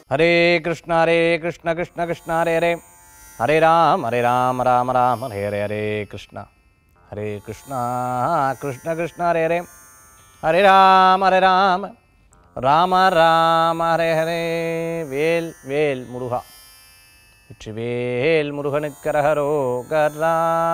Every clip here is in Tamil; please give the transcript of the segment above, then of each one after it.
ஹரே கிருஷ்ண ஹரே கிருஷ்ண கிருஷ்ண கிருஷ்ண ஹரே ஹரே ஹரே ராம் ஹரே ராம் ராம ராம் ஹரே ஹரே ஹரே கிருஷ்ணா ஹரே கிருஷ்ணா கிருஷ்ண கிருஷ்ண ஹரே ஹரே ஹரே ராம் ஹரே ராம் ராம ராம ஹரே ஹரே வேல் வேல் முருகா வெற்றிவேல் முருகனுக்கரகரோகரா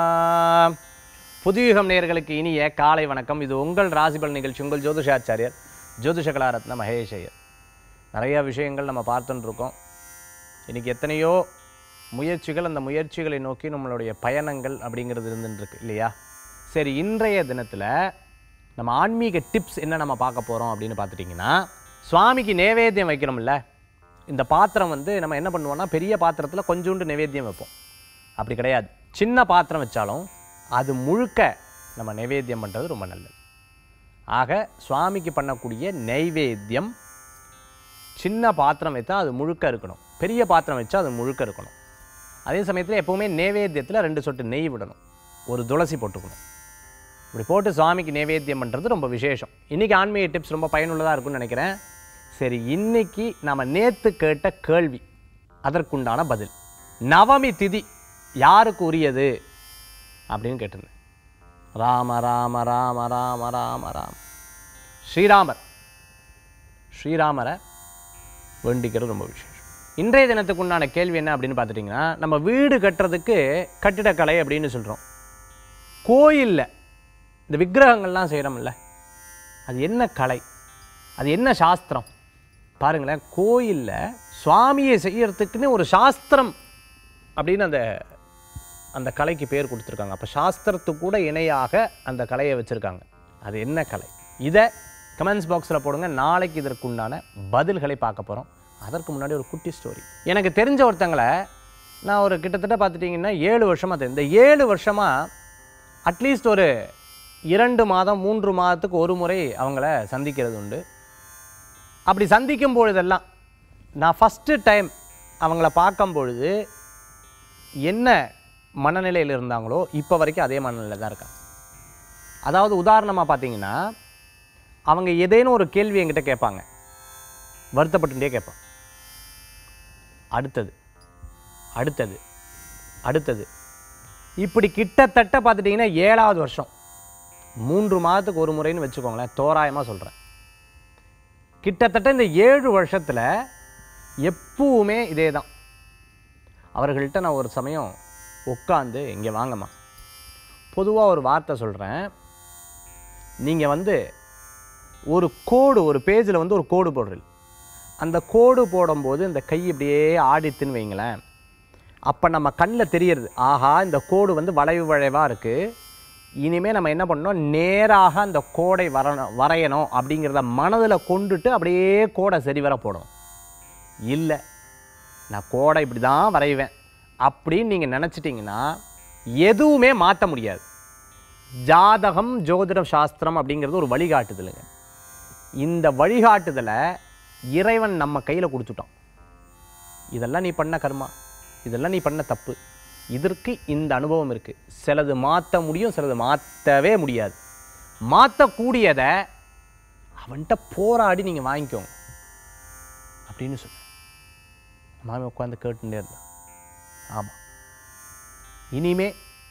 புதுயுகம் நேயர்களுக்கு இனிய காலை வணக்கம் இது உங்கள் ராசிபல் நிகழ்ச்சி உங்கள் ஜோதிஷாச்சாரியர் ஜோதிஷ கலாரத்ன மகேஷ் ஐயர் நிறைய விஷயங்கள் நம்ம பார்த்துட்டு இருக்கோம் இன்றைக்கி எத்தனையோ முயற்சிகள் அந்த முயற்சிகளை நோக்கி நம்மளுடைய பயணங்கள் அப்படிங்கிறது இருந்துட்டு இருக்கு இல்லையா சரி இன்றைய தினத்தில் நம்ம ஆன்மீக டிப்ஸ் என்ன நம்ம பார்க்க போகிறோம் அப்படின்னு பார்த்துட்டிங்கன்னா சுவாமிக்கு நேவேத்தியம் வைக்கிறோம்ல இந்த பாத்திரம் வந்து நம்ம என்ன பண்ணுவோம்னா பெரிய பாத்திரத்தில் கொஞ்சோண்டு நைவேத்தியம் வைப்போம் அப்படி கிடையாது சின்ன பாத்திரம் வச்சாலும் அது முழுக்க நம்ம நைவேத்தியம் பண்ணுறது ரொம்ப நல்லது ஆக சுவாமிக்கு பண்ணக்கூடிய நைவேத்தியம் சின்ன பாத்திரம் வைத்தா அது முழுக்க இருக்கணும் பெரிய பாத்திரம் வச்சா அது முழுக்க இருக்கணும் அதே சமயத்தில் எப்போவுமே நைவேத்தியத்தில் ரெண்டு சொட்டு நெய் விடணும் ஒரு துளசி போட்டுக்கணும் இப்படி போட்டு சுவாமிக்கு நைவேத்தியம் பண்ணுறது ரொம்ப விசேஷம் இன்றைக்கி ஆன்மீக டிப்ஸ் ரொம்ப பயனுள்ளதாக இருக்கும்னு நினைக்கிறேன் சரி இன்னைக்கு நம்ம நேற்று கேட்ட கேள்வி அதற்குண்டான பதில் நவமி திதி யாருக்கு உரியது அப்படின்னு கேட்டிருந்தேன் ராம ராம ராம ராம ராம ராம ஸ்ரீராமர் ஸ்ரீராமரை வேண்டிக்கிறது ரொம்ப விசேஷம் இன்றைய தினத்துக்கு உண்டான கேள்வி என்ன அப்படின்னு பார்த்துட்டிங்கன்னா நம்ம வீடு கட்டுறதுக்கு கட்டிடக்கலை அப்படின்னு சொல்கிறோம் கோயிலில் இந்த விக்கிரகங்கள்லாம் செய்கிறோம்ல அது என்ன கலை அது என்ன சாஸ்திரம் பாருங்களேன் கோயிலில் சுவாமியை செய்யறதுக்குன்னு ஒரு சாஸ்திரம் அப்படின்னு அந்த அந்த கலைக்கு பேர் கொடுத்துருக்காங்க அப்போ சாஸ்திரத்துக்கு கூட இணையாக அந்த கலையை வச்சுருக்காங்க அது என்ன கலை இதை கமெண்ட்ஸ் பாக்ஸில் போடுங்க நாளைக்கு இதற்குண்டான பதில்களை பார்க்க போகிறோம் அதற்கு முன்னாடி ஒரு குட்டி ஸ்டோரி எனக்கு தெரிஞ்ச ஒருத்தங்களை நான் ஒரு கிட்டத்தட்ட பார்த்துட்டிங்கன்னா ஏழு வருஷமாக தெரியும் இந்த ஏழு வருஷமாக அட்லீஸ்ட் ஒரு இரண்டு மாதம் மூன்று மாதத்துக்கு ஒரு முறை அவங்கள சந்திக்கிறது உண்டு அப்படி சந்திக்கும் பொழுதெல்லாம் நான் ஃபஸ்ட்டு டைம் அவங்கள பார்க்கும் பொழுது என்ன மனநிலையில் இருந்தாங்களோ இப்போ வரைக்கும் அதே மனநிலையில் தான் இருக்காங்க அதாவது உதாரணமாக பார்த்தீங்கன்னா அவங்க ஏதேனும் ஒரு கேள்வி என்கிட்ட கேட்பாங்க வருத்தப்பட்டுட்டே கேட்பாங்க அடுத்தது அடுத்தது அடுத்தது இப்படி கிட்டத்தட்ட பார்த்துட்டிங்கன்னா ஏழாவது வருஷம் மூன்று மாதத்துக்கு ஒரு முறைன்னு வச்சுக்கோங்களேன் தோராயமாக சொல்கிறேன் கிட்டத்தட்ட இந்த ஏழு வருஷத்தில் எப்பவுமே இதே தான் அவர்கள்ட்ட நான் ஒரு சமயம் உட்காந்து இங்கே வாங்கம்மா பொதுவாக ஒரு வார்த்தை சொல்கிறேன் நீங்கள் வந்து ஒரு கோடு ஒரு பேஜில் வந்து ஒரு கோடு போடுறீங்க அந்த கோடு போடும்போது இந்த கை இப்படியே ஆடித்துன்னு வைங்களேன் அப்போ நம்ம கண்ணில் தெரியறது ஆஹா இந்த கோடு வந்து வளைவு வளைவாக இருக்குது இனிமேல் நம்ம என்ன பண்ணணும் நேராக அந்த கோடை வரணும் வரையணும் அப்படிங்கிறத மனதில் கொண்டுட்டு அப்படியே கோடை சரிவர போடணும் இல்லை நான் கோடை இப்படி தான் வரைவேன் அப்படின்னு நீங்கள் நினச்சிட்டிங்கன்னா எதுவுமே மாற்ற முடியாது ஜாதகம் ஜோதிட சாஸ்திரம் அப்படிங்கிறது ஒரு வழிகாட்டுதலுங்க இந்த வழிகாட்டுதலை இறைவன் நம்ம கையில் கொடுத்துட்டான் இதெல்லாம் நீ பண்ண கர்மா இதெல்லாம் நீ பண்ண தப்பு இதற்கு இந்த அனுபவம் இருக்குது சிலது மாற்ற முடியும் சிலது மாற்றவே முடியாது மாற்றக்கூடியதை அவன்கிட்ட போராடி நீங்கள் வாங்கிக்கோங்க அப்படின்னு சொன்னேன் மாமி உட்காந்து கேட்டுட்டே இருந்தான் ஆமாம் இனிமே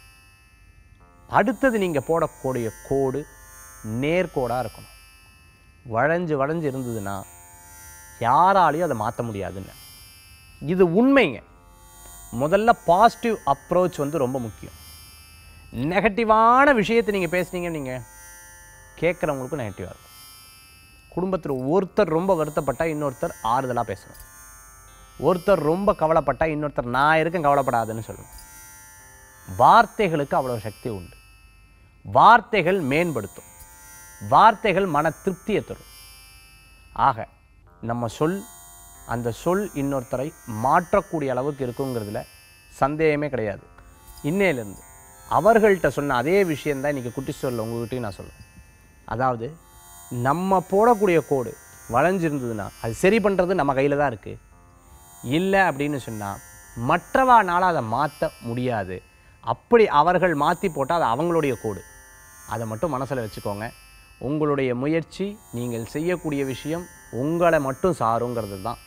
அடுத்தது நீங்கள் போடக்கூடிய கோடு நேர்கோடாக இருக்கணும் வளைஞ்சு வளைஞ்சு இருந்ததுன்னா யாராலையும் அதை மாற்ற முடியாதுன்னு இது உண்மைங்க முதல்ல பாசிட்டிவ் அப்ரோச் வந்து ரொம்ப முக்கியம் நெகட்டிவான விஷயத்தை நீங்கள் பேசுனீங்க நீங்கள் கேட்குறவங்களுக்கும் நெகட்டிவாக இருக்கும் குடும்பத்தில் ஒருத்தர் ரொம்ப வருத்தப்பட்டால் இன்னொருத்தர் ஆறுதலாக பேசணும் ஒருத்தர் ரொம்ப கவலைப்பட்டால் இன்னொருத்தர் நான் இருக்கேன் கவலைப்படாதுன்னு சொல்லணும் வார்த்தைகளுக்கு அவ்வளோ சக்தி உண்டு வார்த்தைகள் மேம்படுத்தும் வார்த்தைகள் மன திருப்தியை தரும் ஆக நம்ம சொல் அந்த சொல் இன்னொருத்தரை மாற்றக்கூடிய அளவுக்கு இருக்குங்கிறதுல சந்தேகமே கிடையாது இன்னையிலேருந்து அவர்கள்ட்ட சொன்ன அதே விஷயந்தான் இன்றைக்கி குட்டி ஸ்டோரில் உங்ககிட்டயும் நான் சொல்லுவேன் அதாவது நம்ம போடக்கூடிய கோடு வளைஞ்சிருந்ததுன்னா அது சரி பண்ணுறது நம்ம கையில் தான் இருக்குது இல்லை அப்படின்னு சொன்னால் மற்றவானால் அதை மாற்ற முடியாது அப்படி அவர்கள் மாற்றி போட்டால் அது அவங்களுடைய கோடு அதை மட்டும் மனசில் வச்சுக்கோங்க உங்களுடைய முயற்சி நீங்கள் செய்யக்கூடிய விஷயம் உங்களை மட்டும் சாருங்கிறது தான்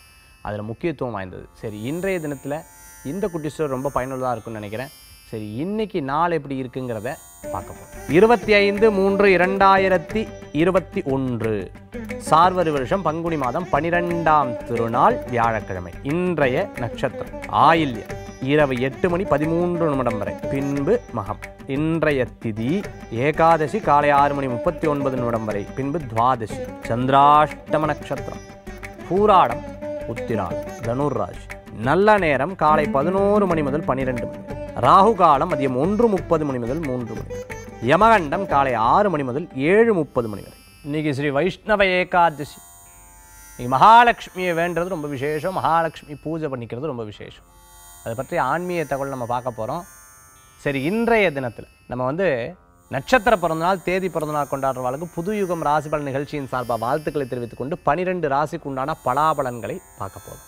அதில் முக்கியத்துவம் வாய்ந்தது சரி இன்றைய தினத்தில் இந்த குட்டி ஸ்டோர் ரொம்ப பயனுள்ளதாக இருக்கும்னு நினைக்கிறேன் சரி இன்னைக்கு நாள் எப்படி இருக்குங்கிறத பார்க்க போகிறோம் இருபத்தி ஐந்து மூன்று இரண்டாயிரத்தி இருபத்தி ஒன்று சார்வரி வருஷம் பங்குனி மாதம் பனிரெண்டாம் திருநாள் வியாழக்கிழமை இன்றைய நட்சத்திரம் ஆயில்யம் இரவு எட்டு மணி பதிமூன்று நிமிடம் வரை பின்பு மகம் இன்றைய திதி ஏகாதசி காலை ஆறு மணி முப்பத்தி ஒன்பது நிமிடம் வரை பின்பு துவாதசி சந்திராஷ்டம நட்சத்திரம் பூராடம் உத்திராடம் தனுர் ராசி நல்ல நேரம் காலை பதினோரு மணி முதல் பன்னிரெண்டு மணி ராகு காலம் மதியம் ஒன்று முப்பது மணி முதல் மூன்று மணி யமகண்டம் காலை ஆறு மணி முதல் ஏழு முப்பது மணி வரை இன்னைக்கு ஸ்ரீ வைஷ்ணவ ஏகாதசி இன்னைக்கு மகாலட்சுமியை வேண்டது ரொம்ப விசேஷம் மகாலட்சுமி பூஜை பண்ணிக்கிறது ரொம்ப விசேஷம் அதை பற்றி ஆன்மீக தகவல் நம்ம பார்க்க போகிறோம் சரி இன்றைய தினத்தில் நம்ம வந்து நட்சத்திர பிறந்தநாள் தேதி பிறந்தநாள் கொண்டாடுறவர்களுக்கு புது யுகம் ராசிபலன் நிகழ்ச்சியின் சார்பாக வாழ்த்துக்களை தெரிவித்துக் கொண்டு பனிரெண்டு ராசிக்கு உண்டான பலாபலன்களை பார்க்க போகிறோம்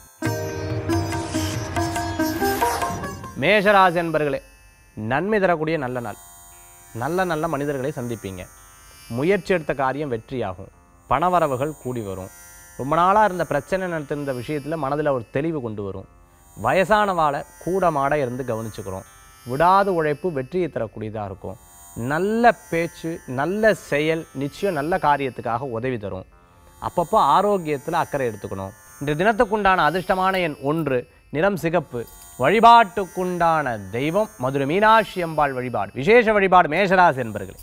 மேஷராசி என்பர்களே நன்மை தரக்கூடிய நல்ல நாள் நல்ல நல்ல மனிதர்களை சந்திப்பீங்க முயற்சி எடுத்த காரியம் வெற்றியாகும் பணவரவுகள் கூடி வரும் ரொம்ப நாளாக இருந்த பிரச்சனை நடத்திருந்த விஷயத்தில் மனதில் ஒரு தெளிவு கொண்டு வரும் வயசானவாளை கூட மாட இருந்து கவனிச்சுக்கிறோம் விடாத உழைப்பு வெற்றியை தரக்கூடியதாக இருக்கும் நல்ல பேச்சு நல்ல செயல் நிச்சயம் நல்ல காரியத்துக்காக உதவி தரும் அப்பப்போ ஆரோக்கியத்தில் அக்கறை எடுத்துக்கணும் இந்த தினத்துக்குண்டான அதிர்ஷ்டமான எண் ஒன்று நிறம் சிகப்பு வழிபாட்டுக்குண்டான தெய்வம் மதுரை மீனாட்சி அம்பாள் வழிபாடு விசேஷ வழிபாடு மேஷராசி என்பர்களே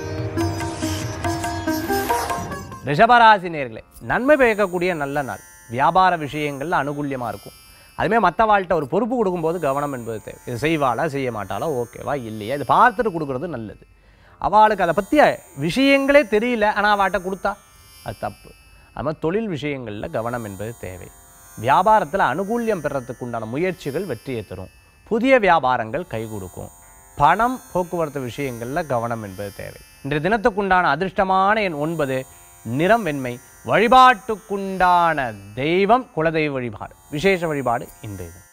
ரிஷபராசி நேர்களே நன்மை பயக்கக்கூடிய நல்ல நாள் வியாபார விஷயங்கள்ல அனுகூல்யமாக இருக்கும் அதுமாதிரி மற்ற வாழ்கிட்ட ஒரு பொறுப்பு கொடுக்கும்போது கவனம் என்பது தேவை இது செய்வாளா செய்ய மாட்டாளா ஓகேவா இல்லையா இது பார்த்துட்டு கொடுக்குறது நல்லது அவளுக்கு அதை பற்றிய விஷயங்களே தெரியல ஆனால் அவட்ட கொடுத்தா அது தப்பு அது மாதிரி தொழில் விஷயங்களில் கவனம் என்பது தேவை வியாபாரத்தில் அனுகூல்யம் பெறத்துக்கு உண்டான முயற்சிகள் வெற்றியை தரும் புதிய வியாபாரங்கள் கை கொடுக்கும் பணம் போக்குவரத்து விஷயங்களில் கவனம் என்பது தேவை இன்றைய தினத்துக்குண்டான அதிர்ஷ்டமான எண் ஒன்பது நிறம் வெண்மை வழிபாட்டுக்குண்டான தெய்வம் குலதெய்வ வழிபாடு விசேஷ வழிபாடு இன்றைய தினம்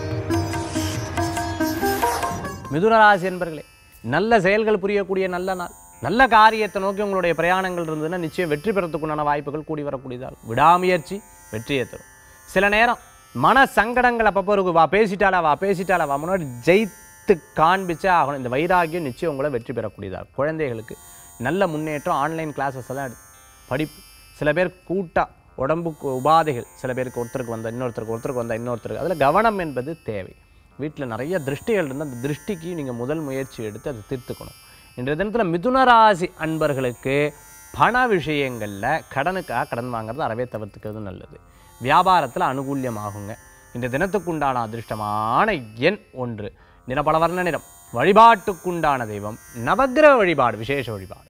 மிதுனராசி என்பர்களே நல்ல செயல்கள் புரியக்கூடிய நல்ல நாள் நல்ல காரியத்தை நோக்கி உங்களுடைய பிரயாணங்கள் இருந்ததுன்னா நிச்சயம் வெற்றி பெறத்துக்குண்டான வாய்ப்புகள் கூடி வரக்கூடியதால் விடாமுயற்சி வெற்றியை தரும் சில நேரம் மன சங்கடங்கள் அப்பப்போ இருக்கும் வா பேசிட்டாளா வா பேசிட்டாளா வா முன்னாடி ஜெயித்து காண்பிச்சே ஆகணும் இந்த வைராகியம் நிச்சயம் உங்களை வெற்றி பெறக்கூடியதா இருக்கும். குழந்தைகளுக்கு நல்ல முன்னேற்றம் ஆன்லைன் கிளாஸஸ் எல்லாம் எடுத்து படிப்பு சில பேர் கூட்டா உடம்புக்கு உபாதைகள் சில பேருக்கு ஒருத்தருக்கு வந்த இன்னொருத்தருக்கு ஒருத்தருக்கு வந்த இன்னொருத்தருக்கு அதில் கவனம் என்பது தேவை வீட்டில் நிறைய திருஷ்டிகள் இருந்தால் அந்த திருஷ்டிக்கு நீங்கள் முதல் முயற்சி எடுத்து அதை தீர்த்துக்கணும் இன்றைய தினத்தில் மிதுன ராசி அன்பர்களுக்கு பண விஷயங்களில் கடனுக்காக கடன் வாங்குறது அறவே தவிர்த்துக்கிறது நல்லது வியாபாரத்தில் அனுகூல்யமாகுங்க இந்த தினத்துக்குண்டான அதிர்ஷ்டமான எண் ஒன்று நிறப்பலவர்ண நிறம் வழிபாட்டுக்குண்டான தெய்வம் நவக்கிரக வழிபாடு விசேஷ வழிபாடு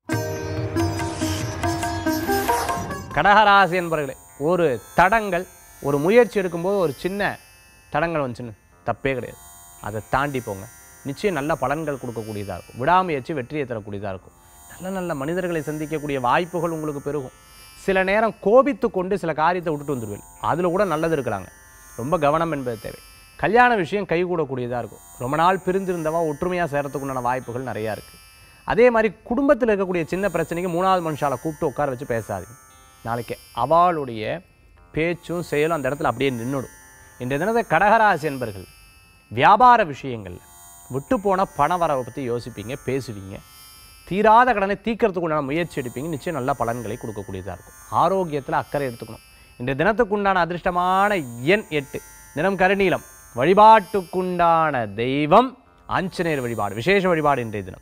கடகராசி என்பவர்களே ஒரு தடங்கள் ஒரு முயற்சி எடுக்கும்போது ஒரு சின்ன தடங்கள் வந்துச்சுன்னு தப்பே கிடையாது அதை தாண்டி போங்க நிச்சயம் நல்ல பலன்கள் கொடுக்கக்கூடியதாக இருக்கும் விடாமுயற்சி வெற்றியை தரக்கூடியதாக இருக்கும் நல்ல நல்ல மனிதர்களை சந்திக்கக்கூடிய வாய்ப்புகள் உங்களுக்கு பெருகும் சில நேரம் கோபித்து கொண்டு சில காரியத்தை விட்டுட்டு வந்துடுவேன் அதில் கூட நல்லது இருக்கிறாங்க ரொம்ப கவனம் என்பது தேவை கல்யாண விஷயம் கைகூடக்கூடியதாக இருக்கும் ரொம்ப நாள் பிரிந்திருந்தவா ஒற்றுமையாக சேரத்துக்குண்டான வாய்ப்புகள் நிறையா இருக்குது அதே மாதிரி குடும்பத்தில் இருக்கக்கூடிய சின்ன பிரச்சனைக்கு மூணாவது மனுஷால கூப்பிட்டு உட்கார வச்சு பேசாதீங்க நாளைக்கு அவளுடைய பேச்சும் செயலும் அந்த இடத்துல அப்படியே நின்றுடும் இன்றைய தினத்தை கடகராசி என்பர்கள் வியாபார விஷயங்களில் விட்டு போன பண வரவை பற்றி யோசிப்பீங்க பேசுவீங்க தீராத கடனை தீர்க்கறதுக்கு உண்டான முயற்சி எடுப்பீங்க நிச்சயம் நல்ல பலன்களை கொடுக்கக்கூடியதாக இருக்கும் ஆரோக்கியத்தில் அக்கறை எடுத்துக்கணும் இன்றைய தினத்துக்கு உண்டான அதிர்ஷ்டமான எண் எட்டு நிறம் கருநீலம் வழிபாட்டுக்குண்டான தெய்வம் ஆஞ்சநேயர் வழிபாடு விசேஷ வழிபாடு இன்றைய தினம்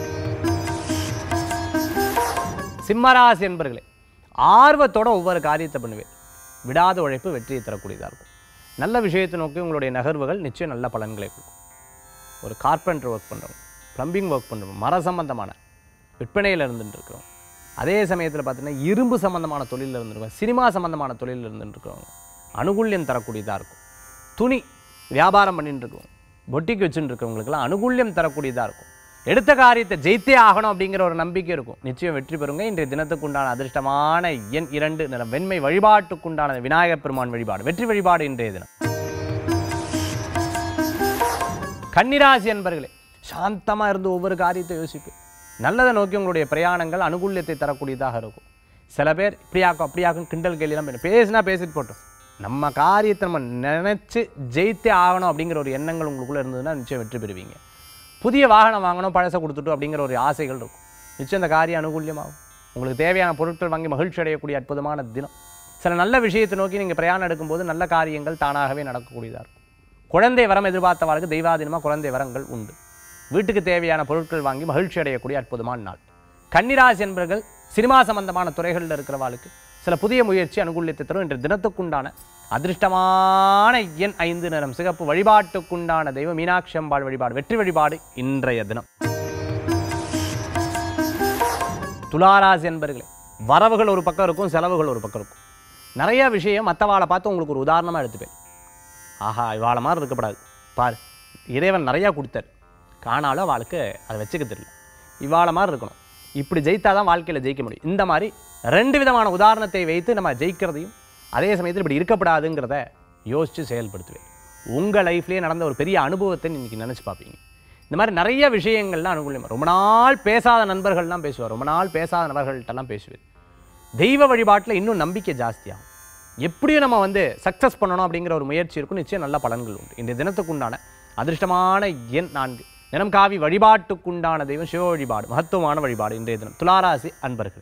சிம்மராசி என்பர்களே ஆர்வத்தோட ஒவ்வொரு காரியத்தை பண்ணுவேன் விடாத உழைப்பு வெற்றியை தரக்கூடியதாக இருக்கும் நல்ல விஷயத்தை நோக்கி உங்களுடைய நகர்வுகள் நிச்சயம் நல்ல பலன்களை கொடுக்கும் ஒரு கார்பெண்டர் ஒர்க் பண்ணுறவங்க ப்ளம்பிங் ஒர்க் பண்ணுறவங்க மர சம்பந்தமான விற்பனையில் இருந்துட்டு இருக்கிறவங்க அதே சமயத்தில் பார்த்தீங்கன்னா இரும்பு சம்பந்தமான தொழிலில் இருந்துருக்கோம் சினிமா சம்பந்தமான தொழிலில் இருந்துட்டு இருக்கிறவங்க அனுகூல்யம் தரக்கூடியதாக இருக்கும் துணி வியாபாரம் பண்ணிட்டு இருக்கோம் பொட்டிக்கு வச்சுட்டு இருக்கவங்களுக்கெல்லாம் அனுகூல்யம் தரக்கூடியதாக இருக்கும் எடுத்த காரியத்தை ஜெயித்தே ஆகணும் அப்படிங்கிற ஒரு நம்பிக்கை இருக்கும் நிச்சயம் வெற்றி பெறுங்க இன்றைய தினத்துக்குண்டான அதிர்ஷ்டமான எண் இரண்டு நிறம் வெண்மை வழிபாட்டுக்குண்டான விநாயகப் பெருமான் வழிபாடு வெற்றி வழிபாடு இன்றைய தினம் கன்னிராசி அன்பர்களே சாந்தமாக இருந்து ஒவ்வொரு காரியத்தை யோசிப்பேன் நல்லதை நோக்கி உங்களுடைய பிரயாணங்கள் அனுகூல்யத்தை தரக்கூடியதாக இருக்கும் சில பேர் இப்படியாக்கும் அப்படியாக்கும் கிண்டல் கேள்வியெல்லாம் பண்ணு. பேசினா பேசிட்டு போட்டோம் நம்ம காரியத்தை நம்ம நினச்சி ஜெயித்தே ஆகணும் அப்படிங்கிற ஒரு எண்ணங்கள் உங்களுக்குள்ளே இருந்ததுன்னா நிச்சயம் வெற்றி பெறுவீங்க புதிய வாகனம் வாங்கணும் பழசை கொடுத்துட்டு அப்படிங்கிற ஒரு ஆசைகள் இருக்கும் நிச்சயம் இந்த காரியம் அனுகூல்யமாகும் உங்களுக்கு தேவையான பொருட்கள் வாங்கி மகிழ்ச்சி அடையக்கூடிய அற்புதமான தினம் சில நல்ல விஷயத்தை நோக்கி நீங்கள் பிரயாணம் எடுக்கும்போது நல்ல காரியங்கள் தானாகவே நடக்கக்கூடியதாக இருக்கும் குழந்தை வரம் எதிர்பார்த்தவாளுக்கு தெய்வாதீனமாக குழந்தை வரங்கள் உண்டு வீட்டுக்கு தேவையான பொருட்கள் வாங்கி மகிழ்ச்சி அடையக்கூடிய அற்புதமான நாள் கன்னிராசி என்பர்கள் சினிமா சம்பந்தமான துறைகளில் இருக்கிறவாளுக்கு சில புதிய முயற்சி அனுகூலியத்தை தரும் இன்று தினத்துக்குண்டான அதிர்ஷ்டமான எண் ஐந்து நிறம் சிகப்பு வழிபாட்டுக்குண்டான தெய்வம் மீனாட்சி அம்பாள் வழிபாடு வெற்றி வழிபாடு இன்றைய தினம் துளாராசி என்பர்களே வரவுகள் ஒரு பக்கம் இருக்கும் செலவுகள் ஒரு பக்கம் இருக்கும் நிறைய விஷயம் மற்றவாளை பார்த்து உங்களுக்கு ஒரு உதாரணமாக எடுத்துப்பேன் ஆஹா இவாளை மாதிரி இருக்கப்படாது பாரு இறைவன் நிறையா கொடுத்தார் காணாலும் அவளுக்கு அதை வச்சுக்க தெரியல இவாளை மாதிரி இருக்கணும் இப்படி ஜெயித்தா தான் வாழ்க்கையில் ஜெயிக்க முடியும் இந்த மாதிரி ரெண்டு விதமான உதாரணத்தை வைத்து நம்ம ஜெயிக்கிறதையும் அதே சமயத்தில் இப்படி இருக்கப்படாதுங்கிறத யோசித்து செயல்படுத்துவேன் உங்கள் லைஃப்லேயே நடந்த ஒரு பெரிய அனுபவத்தை இன்றைக்கி நினச்சி பார்ப்பீங்க இந்த மாதிரி நிறைய விஷயங்கள்லாம் அனுகூலியம் ரொம்ப நாள் பேசாத நண்பர்கள்லாம் பேசுவார் ரொம்ப நாள் பேசாத நபர்கள்ட்டெல்லாம் பேசுவேன் தெய்வ வழிபாட்டில் இன்னும் நம்பிக்கை ஜாஸ்தியாகும் எப்படியும் நம்ம வந்து சக்ஸஸ் பண்ணணும் அப்படிங்கிற ஒரு முயற்சி இருக்கும் நிச்சயம் நல்ல பலன்கள் உண்டு இந்த தினத்துக்குண்டான அதிர்ஷ்டமான எண் நான்கு தினம் காவி வழிபாட்டுக்குண்டான தெய்வம் சிவ வழிபாடு மகத்துவமான வழிபாடு இன்றைய தினம் துளாராசி அன்பர்கள்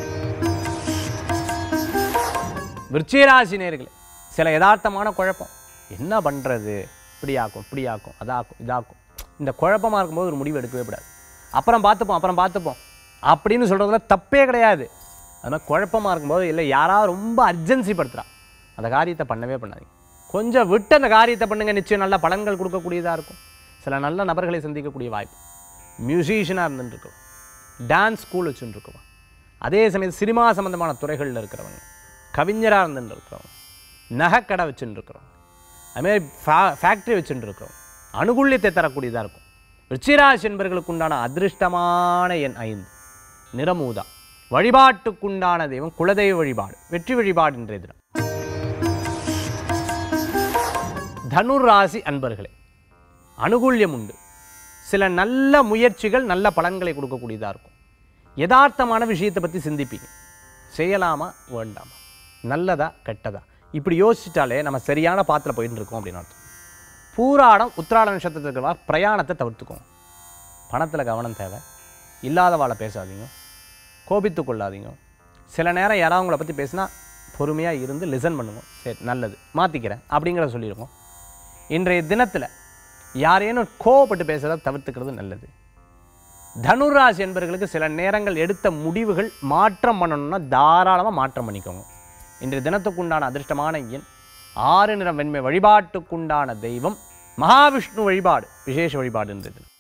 விருச்சிகராசி நேர்களே சில யதார்த்தமான குழப்பம் என்ன பண்ணுறது இப்படியாக்கும் இப்படியாக்கும் அதாக்கும் இதாக்கும் இந்த குழப்பமாக இருக்கும்போது ஒரு முடிவு எடுக்கவே கூடாது அப்புறம் பார்த்துப்போம் அப்புறம் பார்த்துப்போம் அப்படின்னு சொல்கிறதுல தப்பே கிடையாது அது மாதிரி குழப்பமாக இருக்கும்போது இல்லை யாராவது ரொம்ப அர்ஜென்சி படுத்துறா அந்த காரியத்தை பண்ணவே பண்ணாதீங்க கொஞ்சம் விட்டு அந்த காரியத்தை பண்ணுங்க நிச்சயம் நல்ல பலன்கள் கொடுக்கக்கூடியதாக இருக்கும் சில நல்ல நபர்களை சந்திக்கக்கூடிய வாய்ப்பு மியூசிஷியனாக இருந்துட்டு இருக்கோம் டான்ஸ் ஸ்கூல் வச்சுட்டு இருக்கோம் அதே சமயம் சினிமா சம்மந்தமான துறைகளில் இருக்கிறவங்க கவிஞராக இருந்துட்டு இருக்கிறவங்க நகைக்கடை வச்சுட்டு இருக்கிறவங்க அதுமாரி ஃபே ஃபேக்ட்ரி வச்சுட்டு இருக்கிறோம் அனுகூல்யத்தை தரக்கூடியதாக இருக்கும் ருச்சிராசி என்பவர்களுக்கு உண்டான அதிர்ஷ்டமான எண் ஐந்து நிறமூதா வழிபாட்டுக்குண்டான தெய்வம் குலதெய்வ வழிபாடு வெற்றி வழிபாடு இன்றைய தினம் தனுர் ராசி அன்பர்களே அனுகூல்யம் உண்டு சில நல்ல முயற்சிகள் நல்ல பலன்களை கொடுக்கக்கூடியதாக இருக்கும் யதார்த்தமான விஷயத்தை பற்றி சிந்திப்பீங்க செய்யலாமா வேண்டாமா நல்லதா கெட்டதா இப்படி யோசிச்சிட்டாலே நம்ம சரியான பாத்தில் போயிட்டு இருக்கோம் அப்படின்னு அர்த்தம் பூராடம் உத்திராட நட்சத்திரத்தில் இருக்கிறவா பிரயாணத்தை தவிர்த்துக்கோங்க பணத்தில் கவனம் தேவை இல்லாதவாளை பேசாதீங்க கோபித்து கொள்ளாதீங்க சில நேரம் யாராவது உங்களை பற்றி பேசினா பொறுமையாக இருந்து லிசன் பண்ணுங்க சரி நல்லது மாற்றிக்கிறேன் அப்படிங்கிறத சொல்லிடுங்க இன்றைய தினத்தில் யாரேனும் கோவப்பட்டு பேசுகிறத தவிர்த்துக்கிறது நல்லது தனுராசி என்பவர்களுக்கு சில நேரங்கள் எடுத்த முடிவுகள் மாற்றம் பண்ணணும்னா தாராளமாக மாற்றம் பண்ணிக்கோங்க இன்றைய தினத்துக்குண்டான அதிர்ஷ்டமான எண் ஆறு நிறம் வெண்மை வழிபாட்டுக்குண்டான தெய்வம் மகாவிஷ்ணு வழிபாடு விசேஷ வழிபாடு இன்றைய தினம்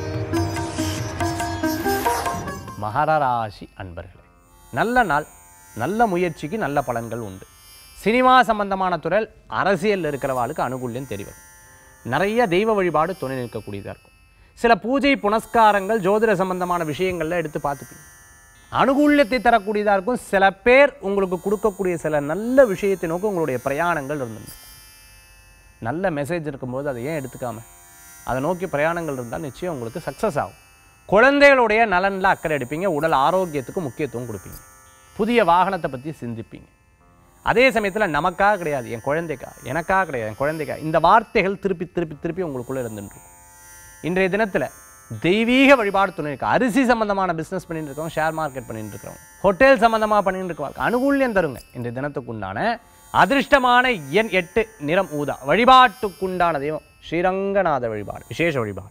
மகர ராசி அன்பர்களே நல்ல நாள் நல்ல முயற்சிக்கு நல்ல பலன்கள் உண்டு சினிமா சம்பந்தமான துறையில் அரசியலில் இருக்கிறவாளுக்கு அனுகூல்யம் தெரியும் நிறைய தெய்வ வழிபாடு துணை நிற்கக்கூடியதாக இருக்கும் சில பூஜை புனஸ்காரங்கள் ஜோதிட சம்பந்தமான விஷயங்கள்ல எடுத்து பார்த்துப்பீங்க அனுகூல்யத்தை தரக்கூடியதாக இருக்கும் சில பேர் உங்களுக்கு கொடுக்கக்கூடிய சில நல்ல விஷயத்தை நோக்கி உங்களுடைய பிரயாணங்கள் இருந்திருக்கும் நல்ல மெசேஜ் இருக்கும்போது அதை ஏன் எடுத்துக்காம அதை நோக்கி பிரயாணங்கள் இருந்தால் நிச்சயம் உங்களுக்கு சக்ஸஸ் ஆகும் குழந்தைகளுடைய நலனில் அக்கறை எடுப்பீங்க உடல் ஆரோக்கியத்துக்கு முக்கியத்துவம் கொடுப்பீங்க புதிய வாகனத்தை பற்றி சிந்திப்பீங்க அதே சமயத்தில் நமக்காக கிடையாது என் குழந்தைக்கா எனக்காக கிடையாது என் குழந்தைக்கா இந்த வார்த்தைகள் திருப்பி திருப்பி திருப்பி உங்களுக்குள்ளே இருந்துட்டு இருக்கும் இன்றைய தினத்தில் தெய்வீக வழிபாடு துணை இருக்கு அரிசி சம்பந்தமான பிஸ்னஸ் பண்ணிட்டு இருக்கோம் ஷேர் மார்க்கெட் பண்ணிட்டு இருக்கிறோம் ஹோட்டல் சம்பந்தமாக பண்ணிட்டு இருக்கோம் அனுகூல்யம் தருங்க இன்றைய தினத்துக்குண்டான அதிர்ஷ்டமான எண் எட்டு நிறம் ஊதா வழிபாட்டுக்குண்டான தெய்வம் ஸ்ரீரங்கநாத வழிபாடு விசேஷ வழிபாடு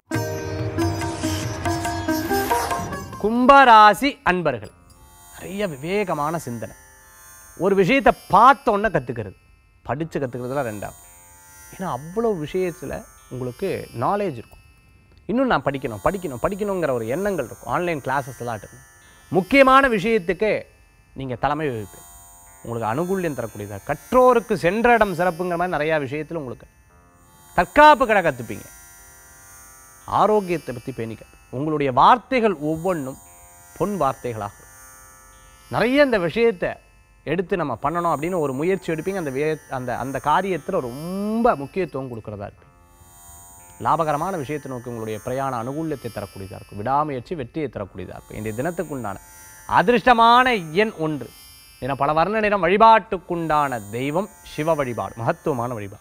கும்பராசி அன்பர்கள் நிறைய விவேகமான சிந்தனை ஒரு விஷயத்தை பார்த்தோன்னே கற்றுக்கிறது படித்து கற்றுக்கிறதுலாம் ரெண்டாவது ஏன்னா அவ்வளோ விஷயத்தில் உங்களுக்கு நாலேஜ் இருக்கும் இன்னும் நான் படிக்கணும் படிக்கணும் படிக்கணுங்கிற ஒரு எண்ணங்கள் இருக்கும் ஆன்லைன் கிளாஸஸ் எல்லாம் இருக்கும் முக்கியமான விஷயத்துக்கு நீங்கள் தலைமை வகிப்பீங்க உங்களுக்கு அனுகூல்யம் தரக்கூடியதாக கற்றோருக்கு சென்ற இடம் சிறப்புங்கிற மாதிரி நிறையா விஷயத்தில் உங்களுக்கு தற்காப்பு கடை கற்றுப்பீங்க ஆரோக்கியத்தை பற்றி பேணிக்க உங்களுடைய வார்த்தைகள் ஒவ்வொன்றும் பொன் வார்த்தைகளாக இருக்கும். நிறைய இந்த விஷயத்தை எடுத்து நம்ம பண்ணணும் அப்படின்னு ஒரு முயற்சி எடுப்பீங்க அந்த வே அந்த அந்த காரியத்தில் ரொம்ப முக்கியத்துவம் கொடுக்குறதா இருக்கு லாபகரமான விஷயத்தை நோக்கி உங்களுடைய பிரயாண அனுகூல்யத்தை தரக்கூடியதாக இருக்கும் விடாமுயற்சி வெற்றியை தரக்கூடியதாக இருக்கும் இன்றைய தினத்துக்குண்டான அதிர்ஷ்டமான எண் ஒன்று ஏன்னா பல வர்ண நிறம் வழிபாட்டுக்குண்டான தெய்வம் சிவ வழிபாடு மகத்துவமான வழிபாடு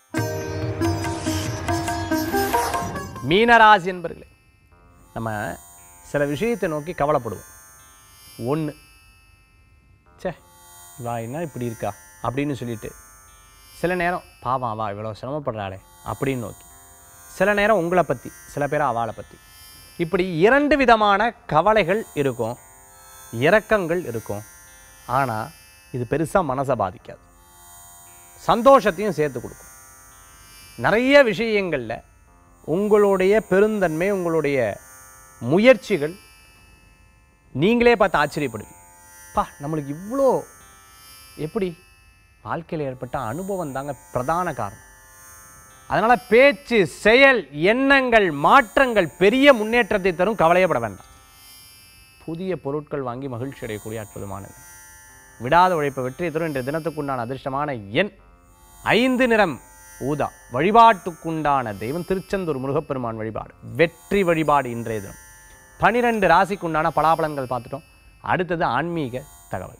மீனராசி என்பர்களே நம்ம சில விஷயத்தை நோக்கி கவலைப்படுவோம் ஒன்று ச்சே இவா என்ன இப்படி இருக்கா அப்படின்னு சொல்லிட்டு சில நேரம் பாவம் அவா இவ்வளோ சிரமப்படுறாளே அப்படின்னு நோக்கி சில நேரம் உங்களை பற்றி சில பேர் அவளை பற்றி இப்படி இரண்டு விதமான கவலைகள் இருக்கும் இரக்கங்கள் இருக்கும் ஆனால் இது பெருசாக மனசை பாதிக்காது சந்தோஷத்தையும் சேர்த்து கொடுக்கும் நிறைய விஷயங்களில் உங்களுடைய பெருந்தன்மை உங்களுடைய முயற்சிகள் நீங்களே பார்த்து ஆச்சரியப்படுவீங்க பா நம்மளுக்கு இவ்வளோ எப்படி வாழ்க்கையில் ஏற்பட்ட அனுபவம் தாங்க பிரதான காரணம் அதனால் பேச்சு செயல் எண்ணங்கள் மாற்றங்கள் பெரிய முன்னேற்றத்தை தரும் கவலையப்பட வேண்டாம் புதிய பொருட்கள் வாங்கி மகிழ்ச்சி அடையக்கூடிய அற்புதமானது விடாத உழைப்பை வெற்றி தரும் இன்றைய தினத்துக்குண்டான அதிர்ஷ்டமான எண் ஐந்து நிறம் ஊதா வழிபாட்டுக்குண்டான தெய்வம் திருச்செந்தூர் முருகப்பெருமான் வழிபாடு வெற்றி வழிபாடு இன்றைய தினம் பனிரெண்டு ராசிக்குண்டான பலாபலன்கள் பார்த்துட்டோம் அடுத்தது ஆன்மீக தகவல்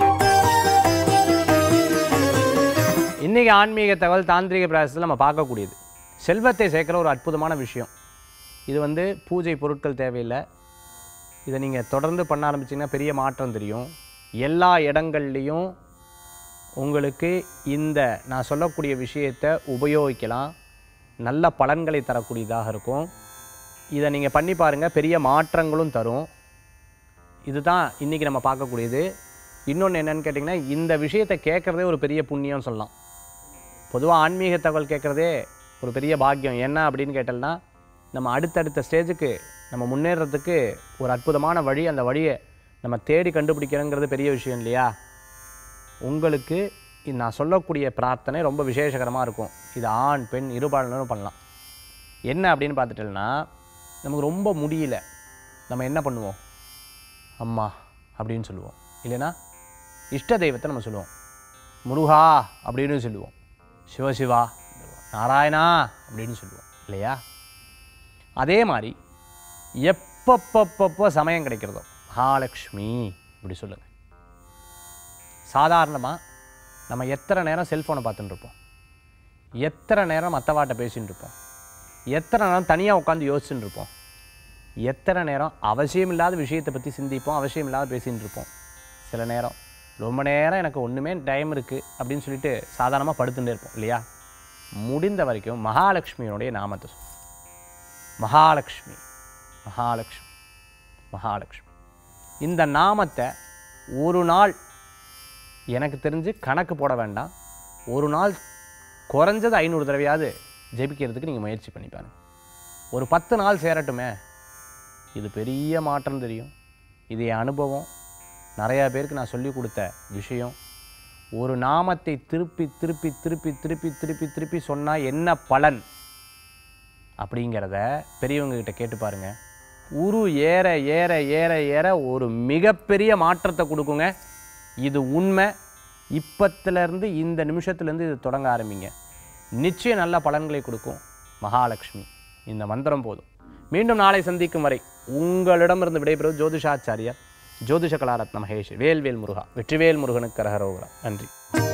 இன்றைக்கி ஆன்மீக தகவல் தாந்திரிக பிராசத்தில் நம்ம பார்க்கக்கூடியது செல்வத்தை சேர்க்குற ஒரு அற்புதமான விஷயம் இது வந்து பூஜை பொருட்கள் தேவையில்லை இதை நீங்கள் தொடர்ந்து பண்ண ஆரம்பிச்சிங்கன்னா பெரிய மாற்றம் தெரியும் எல்லா இடங்கள்லையும் உங்களுக்கு இந்த நான் சொல்லக்கூடிய விஷயத்தை உபயோகிக்கலாம் நல்ல பலன்களை தரக்கூடியதாக இருக்கும் இதை நீங்கள் பண்ணி பாருங்கள் பெரிய மாற்றங்களும் தரும் இதுதான் இன்றைக்கி நம்ம பார்க்கக்கூடியது இன்னொன்று என்னன்னு கேட்டிங்கன்னா இந்த விஷயத்தை கேட்குறதே ஒரு பெரிய புண்ணியம்னு சொல்லலாம் பொதுவாக ஆன்மீக தகவல் கேட்குறதே ஒரு பெரிய பாக்கியம் என்ன அப்படின்னு கேட்டோம்னா நம்ம அடுத்தடுத்த ஸ்டேஜுக்கு நம்ம முன்னேறதுக்கு ஒரு அற்புதமான வழி அந்த வழியை நம்ம தேடி கண்டுபிடிக்கிறோங்கிறது பெரிய விஷயம் இல்லையா உங்களுக்கு இது நான் சொல்லக்கூடிய பிரார்த்தனை ரொம்ப விசேஷகரமாக இருக்கும் இது ஆண் பெண் இருபாலனும் பண்ணலாம் என்ன அப்படின்னு பார்த்துட்டோம்னா நமக்கு ரொம்ப முடியல நம்ம என்ன பண்ணுவோம் அம்மா அப்படின்னு சொல்லுவோம் இல்லைன்னா இஷ்ட தெய்வத்தை நம்ம சொல்லுவோம் முருகா அப்படின்னு சொல்லுவோம் சிவசிவா நாராயணா அப்படின்னு சொல்லுவோம் இல்லையா அதே மாதிரி எப்பப்பப்பப்போ சமயம் கிடைக்கிறதோ மகாலட்சுமி இப்படி சொல்லுங்கள் சாதாரணமாக நம்ம எத்தனை நேரம் செல்ஃபோனை பார்த்துட்டு இருப்போம் எத்தனை நேரம் மற்றவாட்ட பேசின்னு இருப்போம் எத்தனை நேரம் தனியாக உட்காந்து யோசிச்சுட்டு இருப்போம் எத்தனை நேரம் அவசியம் இல்லாத விஷயத்தை பற்றி சிந்திப்போம் அவசியம் இல்லாத பேசின்னு இருப்போம் சில நேரம் ரொம்ப நேரம் எனக்கு ஒன்றுமே டைம் இருக்குது அப்படின்னு சொல்லிட்டு சாதாரணமாக படுத்துட்டே இருப்போம் இல்லையா முடிந்த வரைக்கும் மகாலட்சுமியினுடைய நாமத்தை சொல்லு. மகாலட்சுமி மகாலட்சுமி மகாலட்சுமி இந்த நாமத்தை ஒரு நாள் எனக்கு தெரிஞ்சு கணக்கு போட வேண்டாம் ஒரு நாள் குறைஞ்சது ஐநூறு தடவையாவது ஜெபிக்கிறதுக்கு நீங்கள் முயற்சி பண்ணி பாருங்க ஒரு பத்து நாள் சேரட்டுமே இது பெரிய மாற்றம் தெரியும் இது என் அனுபவம் நிறையா பேருக்கு நான் சொல்லி கொடுத்த விஷயம் ஒரு நாமத்தை திருப்பி திருப்பி திருப்பி திருப்பி திருப்பி திருப்பி சொன்னால் என்ன பலன் அப்படிங்கிறத பெரியவங்க கிட்ட கேட்டு பாருங்க உரு ஏற ஏற ஏற ஏற ஒரு மிகப்பெரிய மாற்றத்தை கொடுக்குங்க இது உண்மை இப்பத்துலேருந்து இந்த நிமிஷத்துலேருந்து இது தொடங்க ஆரம்பிங்க நிச்சயம் நல்ல பலன்களை கொடுக்கும் மகாலட்சுமி இந்த மந்திரம் போதும் மீண்டும் நாளை சந்திக்கும் வரை உங்களிடமிருந்து விடைபெறுவது ஜோதிஷாச்சாரியார் ஜோதிஷ கலாரத்ன மகேஷ் வேல்வேல் முருகா வெற்றிவேல் முருகனுக்கு கரகரோகரா நன்றி